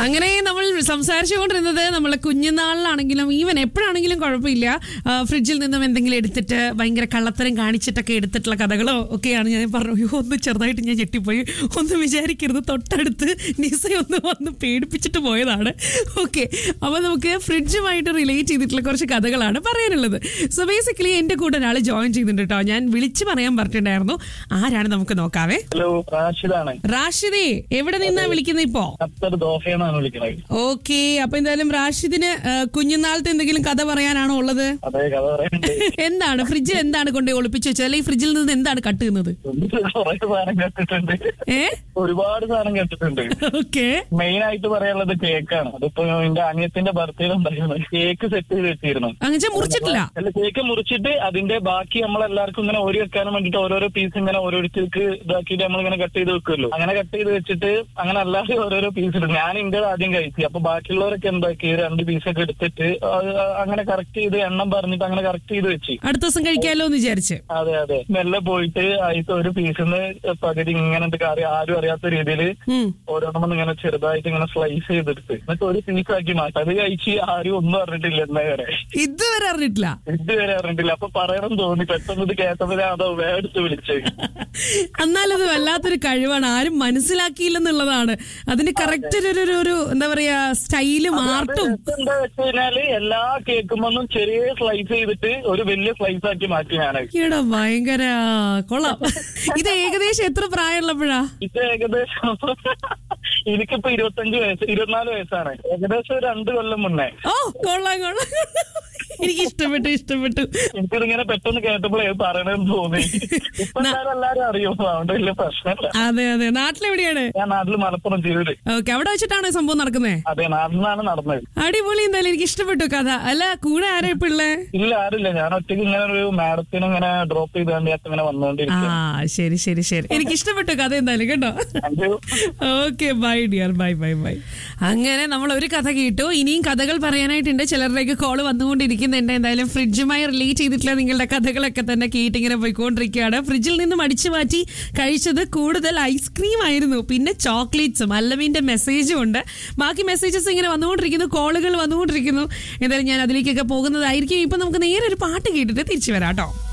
അങ്ങനെ നമ്മൾ സംസാരിച്ചുകൊണ്ടിരുന്നത് നമ്മളെ കുഞ്ഞുനാളിലാണെങ്കിലും ഈവൻ എപ്പോഴാണെങ്കിലും കുഴപ്പമില്ല ആ, ഫ്രിഡ്ജിൽ നിന്നും എന്തെങ്കിലും എടുത്തിട്ട് ഭയങ്കര കള്ളത്തരം കാണിച്ചിട്ടൊക്കെ എടുത്തിട്ടുള്ള കഥകളോ ഒക്കെയാണ് ഞാൻ പറഞ്ഞു "അയ്യോ, ഒന്ന് ചെറുതായിട്ട് ഞാൻ ഞെട്ടിപ്പോയി ഒന്ന് വിചാരിക്കരുത് തൊട്ടടുത്ത് നിസ ഒന്ന് വന്ന് പേടിപ്പിച്ചിട്ട് പോയതാണ് ഓക്കെ അപ്പോൾ നമുക്ക് ഫ്രിഡ്ജുമായിട്ട് റിലേറ്റ് ചെയ്തിട്ടുള്ള കുറച്ച് കഥകളാണ് പറയാനുള്ളത് സോ ബേസിക്കലി എൻ്റെ കൂടെ ഒരാൾ ജോയിൻ ചെയ്തിട്ടുണ്ട് കേട്ടോ ഞാൻ വിളിച്ച് പറയാൻ പറഞ്ഞിട്ടുണ്ടായിരുന്നു ആരാണ് നമുക്ക് നോക്കാവേ ഹലോ റാഷിദാണ് റാഷിദേ എവിടെ നിന്നാ വിളിക്കുന്നത് ഇപ്പോ ഖത്തർ ദോഹയെന്നാണ് വിളിക്കുന്നത് ഓക്കെ അപ്പൊ എന്തായാലും റാഷിദിന് ആ, കുഞ്ഞുനാളത്തെ എന്തെങ്കിലും കഥ പറയാനാണോ ഉള്ളത് അതെ കഥ പറയുന്നുണ്ട് എന്താണ് ഫ്രിഡ്ജിൽ എന്താണ് കൊണ്ട് ഒളിപ്പിച്ചു വെച്ചത് അല്ലെങ്കിൽ ഫ്രിഡ്ജിൽ നിന്ന് എന്താണ് കട്ട് ചെയ്യുന്നത് കുറെ സാധനം കേട്ടിട്ടുണ്ട് ഏ ഒരുപാട് സാധനം കേട്ടിട്ടുണ്ട് ഓക്കെ മെയിൻ ആയിട്ട് പറയാനുള്ളത് കേക്കാണ് അതിപ്പോ എന്റെ അനിയത്തിന്റെ ബർത്ത്ഡേ ഉണ്ടായിരുന്നു കേക്ക് സെറ്റ് ചെയ്ത് വെച്ചിരുന്നു അങ്ങനെ മുറിച്ചിട്ടില്ല അല്ല കേക്ക് മുറിച്ചിട്ട് അതിന്റെ ബാക്കി നമ്മളെല്ലാവർക്കും ഇങ്ങനെ ഓരി വെക്കാനും വേണ്ടിട്ട് ഓരോരോ പീസ് ഇങ്ങനെ ഓരോരുത്തർക്ക് ഇതാക്കിയിട്ട് നമ്മളിങ്ങനെ കട്ട് ചെയ്ത് വെക്കുമല്ലോ അങ്ങനെ കട്ട് ചെയ്ത് വെച്ചിട്ട് അങ്ങനെ അല്ലാതെ ഓരോരോ പീസ് ഇടും ഞാൻ ഇന്ത്യ ആദ്യം കഴിച്ചു അപ്പൊ ബാക്കിയുള്ളവരൊക്കെ എന്താക്കി രണ്ട് പീസൊക്കെ എടുത്തിട്ട് അത് അങ്ങനെ കറക്റ്റ് ചെയ്ത് എണ്ണം പറഞ്ഞിട്ട് അങ്ങനെ കറക്റ്റ് ചെയ്ത് വെച്ച് അടുത്ത ദിവസം കഴിക്കാലോ എന്ന് വിചാരിച്ച് അതെ അതെ മെല്ലെ പോയിട്ട് അതിൽ ഒരു പീസിന്ന് പകുതി ഇങ്ങനെ കറി ആരും അറിയാത്ത രീതിയിൽ ഉം. ഓരോന്നും ഇങ്ങനെ ചെറുതായിട്ട് ഇങ്ങനെ സ്ലൈസ് ചെയ്തെടുത്ത് എന്നിട്ട് ഒരു പീസാക്കി മാറ്റി അത് കഴിച്ച് ആരും ഒന്നും അറിഞ്ഞിട്ടില്ല എന്നേ വരെ ഇതുവരെ അറിഞ്ഞിട്ടില്ല ഇതുവരെ അറിഞ്ഞിട്ടില്ല അപ്പൊ പറയണം തോന്നി പെട്ടെന്ന് ഇത് കേട്ടപ്പോ ഞാൻ അതോ വേടിച്ച് വിളിച്ചത് എന്നാലത് വല്ലാത്തൊരു കഴിവാണ് ആരും മനസ്സിലാക്കിയില്ലെന്നുള്ളതാണ് അതിന് കറക്റ്റ് ഒരു ഒരു- ഒരു എന്താ പറയാ സ്റ്റൈലും ആർട്ടും എന്താ വെച്ച് കഴിഞ്ഞാല് എല്ലാ കേക്കുമ്പൊന്നും ചെറിയ സ്ലൈസ് ചെയ്തിട്ട് ഒരു വലിയ സ്ലൈസ് ആക്കി മാറ്റി ഞാൻ ഈടാ ഭയങ്കര കൊള്ളാം ഇത് ഏകദേശം എത്ര പ്രായമുള്ളപ്പോഴാ ഇത് ഏകദേശം എനിക്കിപ്പോ ഇരുപത്തഞ്ച് വയസ്സ് ഇരുപത്തിനാല് വയസ്സാണ് ഏകദേശം ഒരു രണ്ട് കൊല്ലം മുന്നേ ഓ കൊള്ളാം കൊള്ളാം എനിക്ക് ഇഷ്ടപ്പെട്ടു ഇഷ്ടപ്പെട്ടു എനിക്കിതിങ്ങനെ പെട്ടെന്ന് കേട്ടപ്പോഴേ പറയണമെന്ന് തോന്നി ഇപ്പൊ എന്തായാലും എല്ലാരും അറിയും അതുകൊണ്ട് വലിയ പ്രശ്നമില്ല അതെ അതെ നാട്ടിലെവിടെയാണ് ഞാൻ നാട്ടില് മലപ്പുറം തിരൂര് ഓക്കെ അവിടെ വെച്ചിട്ടാണോ ഈ സംഭവം നടക്കുന്നത് അതെ നാട്ടിൽ നിന്നാണ് നടന്നത് അടിപൊളി എന്തായാലും എനിക്ക് ഇഷ്ടപ്പെട്ടു കഥ അല്ല കൂടെ ആരാ ഇപ്പൊ ഉള്ളേ ഇല്ല ആരില്ല ഞാൻ ഒറ്റയ്ക്ക് ഇങ്ങനെ ഒരു മാഡത്തിന് ഇങ്ങനെ ഡ്രോപ്പ് ചെയ്ത് വേണ്ടി ഇങ്ങനെ ആ വന്നുകൊണ്ടിരിക്കും ശരി ശരി ശരി എനിക്ക് ഇഷ്ടപ്പെട്ടു കഥ എന്തായാലും കേട്ടോ thank you okay bye dear bye bye bye അങ്ങനെ നമ്മൾ ഒരു കഥ കേട്ടു ഇനിയും കഥകൾ പറയാനായിട്ടുണ്ട് ചിലരുടെയൊക്കെ കോള് വന്നുകൊണ്ടിരിക്കുന്നുണ്ട് എന്തായാലും ഫ്രിഡ്ജുമായി റിലേറ്റ് ചെയ്തിട്ടുള്ള നിങ്ങളുടെ കഥകളൊക്കെ തന്നെ കേട്ടിങ്ങനെ പോയിക്കൊണ്ടിരിക്കുകയാണ് ഫ്രിഡ്ജിൽ നിന്നും അടിച്ചു മാറ്റി കഴിച്ചത് കൂടുതൽ ഐസ്ക്രീം ആയിരുന്നു പിന്നെ ചോക്ലേറ്റ്സും അല്ലമീന്റെ മെസ്സേജും ഉണ്ട് ബാക്കി മെസ്സേജസ് ഇങ്ങനെ വന്നുകൊണ്ടിരിക്കുന്നു കോളുകൾ വന്നുകൊണ്ടിരിക്കുന്നു എന്തായാലും ഞാൻ അതിലേക്കൊക്കെ പോകുന്നതായിരിക്കും ഇപ്പൊ നമുക്ക് നേരെ ഒരു പാട്ട് കേട്ടിട്ട് തിരിച്ചു വരാം കേട്ടോ